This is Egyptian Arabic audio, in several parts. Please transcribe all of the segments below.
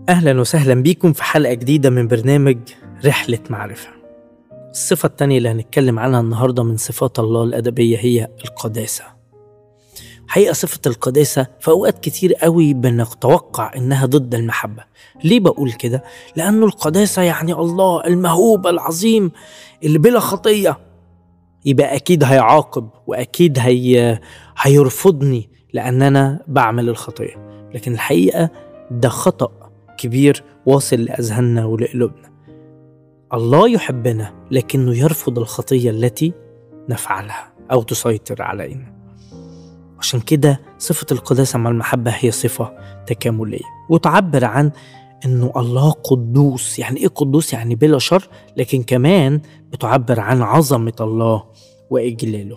أهلا وسهلا بيكم في حلقة جديدة من برنامج رحلة معرفة الصفة التانية اللي هنتكلم عنها النهاردة من صفات الله الأدبية هي القداسة حقيقة صفة القداسة في أوقات كتير قوي بنتوقع إنها ضد المحبة ليه بقول كده؟ لأنه القداسة يعني الله المهوب العظيم اللي بلا خطية يبقى أكيد هيعاقب وأكيد هي... هيرفضني لأن أنا بعمل الخطية لكن الحقيقة ده خطأ كبير واصل لأذهاننا ولقلوبنا الله يحبنا لكنه يرفض الخطية التي نفعلها أو تسيطر علينا عشان كده صفة القداسة مع المحبة هي صفة تكاملية وتعبر عن انه الله قدوس يعني ايه قدوس يعني بلا شر لكن كمان بتعبر عن عظمة الله وإجلاله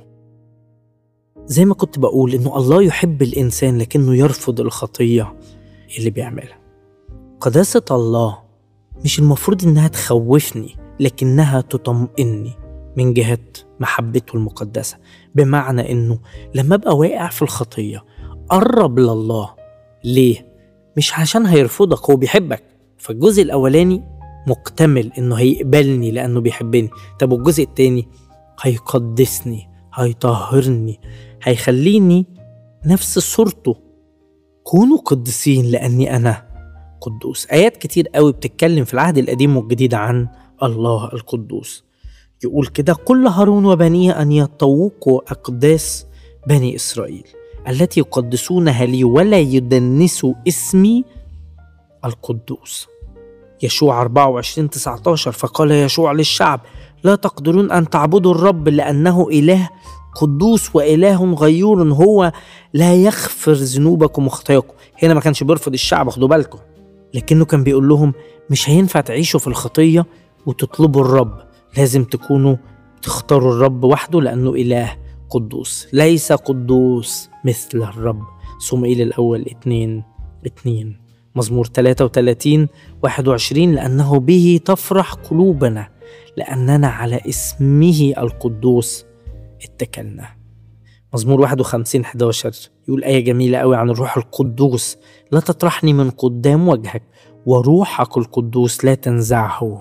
زي ما كنت بقول انه الله يحب الانسان لكنه يرفض الخطية اللي بيعملها قداسة الله مش المفروض انها تخوفني لكنها تطمئني من جهة محبته المقدسة بمعنى انه لما ابقى واقع في الخطية قرب لله ليه؟ مش عشان هيرفضك هو بيحبك فالجزء الاولاني مكتمل انه هيقبلني لانه بيحبني طب والجزء التاني هيقدسني هيطهرني هيخليني نفس صورته كونوا قدسين لاني انا قدوس ايات كتير قوي بتتكلم في العهد القديم والجديد عن الله القدوس يقول كده قل هارون وبنيه ان يطوقوا اقداس بني اسرائيل التي يقدسونها لي ولا يدنسوا اسمي القدوس يشوع 24 19 فقال يشوع للشعب لا تقدرون أن تعبدوا الرب لأنه إله قدوس وإله غيور هو لا يغفر ذنوبكم وخطاياكم هنا ما كانش بيرفض الشعب خدوا بالكم لكنه كان بيقول لهم مش هينفع تعيشوا في الخطية وتطلبوا الرب لازم تكونوا تختاروا الرب وحده لأنه إله قدوس ليس قدوس مثل الرب صموئيل الأول اتنين اتنين مزمور 33 21 لأنه به تفرح قلوبنا لأننا على اسمه القدوس اتكلنا مزمور 51 11 يقول آية جميلة قوي عن الروح القدوس لا تطرحني من قدام وجهك وروحك القدوس لا تنزعه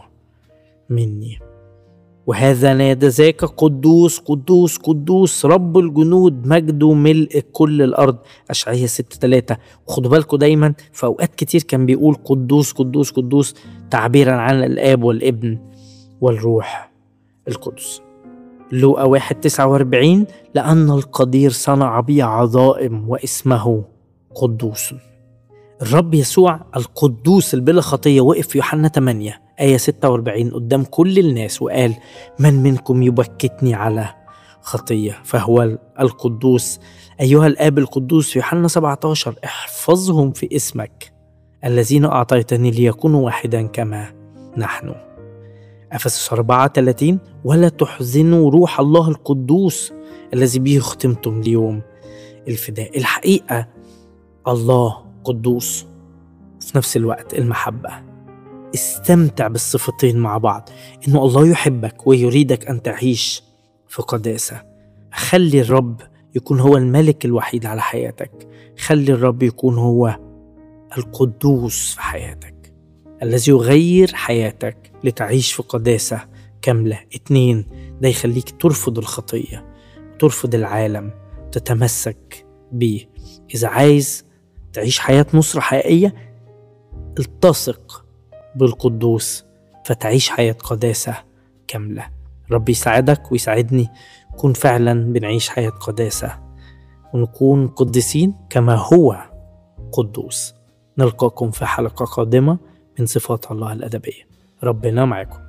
مني وهذا نادى ذاك قدوس قدوس قدوس رب الجنود مجده ملء كل الارض اشعياء 6 3 وخدوا بالكم دايما في اوقات كتير كان بيقول قدوس قدوس قدوس تعبيرا عن الاب والابن والروح القدس لوقا 1 49 لأن القدير صنع بي عظائم واسمه قدوس الرب يسوع القدوس البلا خطية وقف في يوحنا 8 آية 46 قدام كل الناس وقال من منكم يبكتني على خطية فهو القدوس أيها الآب القدوس في يوحنا 17 احفظهم في اسمك الذين أعطيتني ليكونوا واحدا كما نحن أفسس 4 30 ولا تحزنوا روح الله القدوس الذي به ختمتم ليوم الفداء الحقيقة الله قدوس في نفس الوقت المحبة استمتع بالصفتين مع بعض إنه الله يحبك ويريدك أن تعيش في قداسة خلي الرب يكون هو الملك الوحيد على حياتك خلي الرب يكون هو القدوس في حياتك الذي يغير حياتك لتعيش في قداسة كاملة اتنين ده يخليك ترفض الخطية ترفض العالم تتمسك بيه إذا عايز تعيش حياة نصرة حقيقية التصق بالقدوس فتعيش حياة قداسة كاملة ربي يساعدك ويساعدني نكون فعلا بنعيش حياة قداسة ونكون قدسين كما هو قدوس نلقاكم في حلقة قادمة من صفات الله الأدبية ربنا معكم